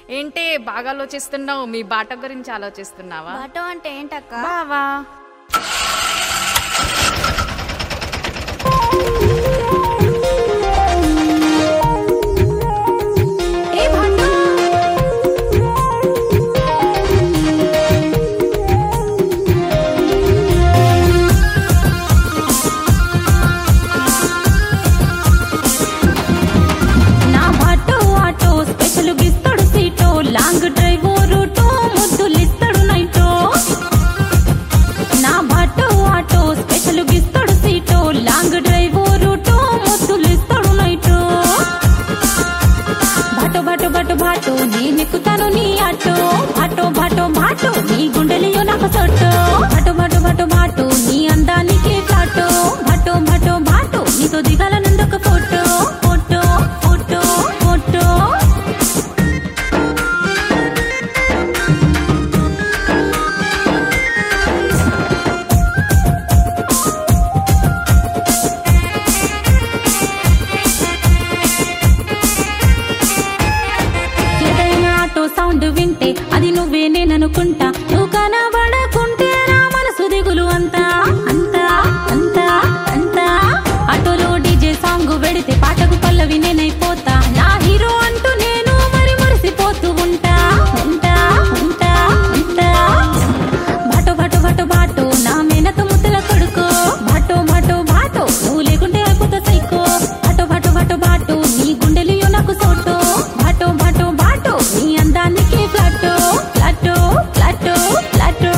ఏంటి బాగా ఆలోచిస్తున్నావు మీ బాట గురించి ఆలోచిస్తున్నావా బాటో అంటే ఏంటక్క బావా ఏ బాటో నా బాటో ఆటో స్పెషల్ గిస్తాడు సీటో లాంగ్ డ్రైవ్ రూటో ముద్దులిస్తాడు నైటో నా బాటో ఆటో స్పెషల్ గిస్తాడు సీటో లాంగ్ డ్రైవ్ రూటో ముద్దులిస్తాడు నైటో బాటో బాటో బాటో బాటో నేనెక్కుతాను నీ ఆటో బాటో బాటో బాటో నీ గుండెలియో నాకు సొట్టో బాటో బాటో బాటో బాటో నీ అందానికి ఫ్లాటో బాటో బాటో బాటో నీతో దిగాలనుందొక ఫోటో ఫోటో ఫోటో ఫోటో ఏదైనా ఆటో సౌండ్ వింటే అది నువ్వే నేననుకుంటా నువ్వు కనబడకుంటే నా మనసు దిగులు అంతా అంతా అంతా అంతా ఆటోలో డీజే సాంగ్ పెడితే పాటకు పల్లవి నేనైపోతా నా హీరో అంటూ నేను మరి మురిసిపోతూ ఉంటా ఉంటా ఉంటా ఉంటా బాటో బాటో బాటో బాటో నా మేనత ముద్దల కొడుకో బాటో బాటో బాటో నువ్వు లేకుంటే అయిపోతా సైకో బాటో బాటో బాటో బాటో నీ గుండెలియో నాకు సోటో బాటో బాటో బాటో నీ అందానికి ఫ్లాటో ఫ్లాటో ఫ్లాటో ఫ్లాటో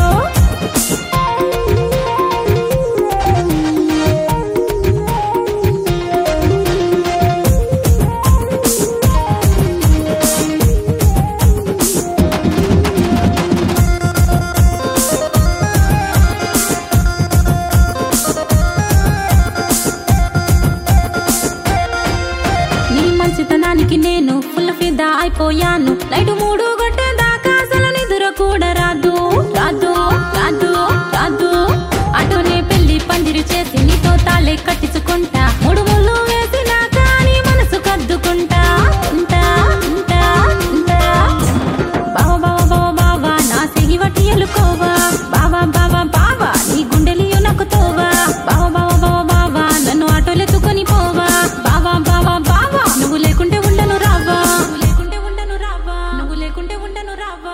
నీ మంచితనానికి నేను ఫుల్ ఫిదా అయిపోయాను లైట్ మూడు గొట్టేదాకా అసలు నిద్ర కూడా రాదు రాదు రాదు రాదు అటునే పెళ్లి పందిరి చేసి నీతో తాళే కట్టించుకుంటా మూడు ముళ్ళు వేసినాక నీ మనసు కద్దుకుంటా ఉంటా ఉంటా ఉంటా బావా బావా బావా బావా నా సిగి వట్టి ఎలుకోవా బావా బావా బావా నీ గుండెలియో నాకు తోవా బావా బావా బావా బావా నన్ను ఆటోలెత్తుకొని పోవా బావా బావా బావా నువ్వు లేకుంటే ఉండను రావా నువ్వు లేకుంటే ఉండను రావా నువ్వు లేకుంటే ఉండను రావా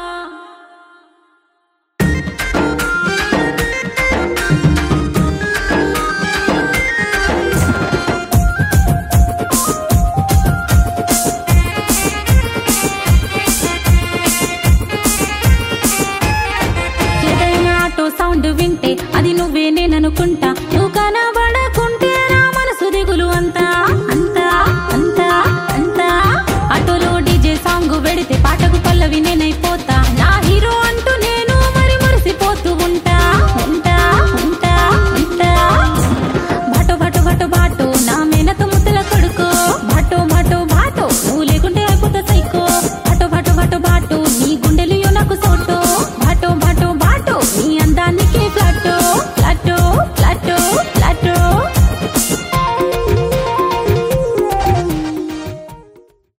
ఏదైనా ఆటో సౌండ్ వింటే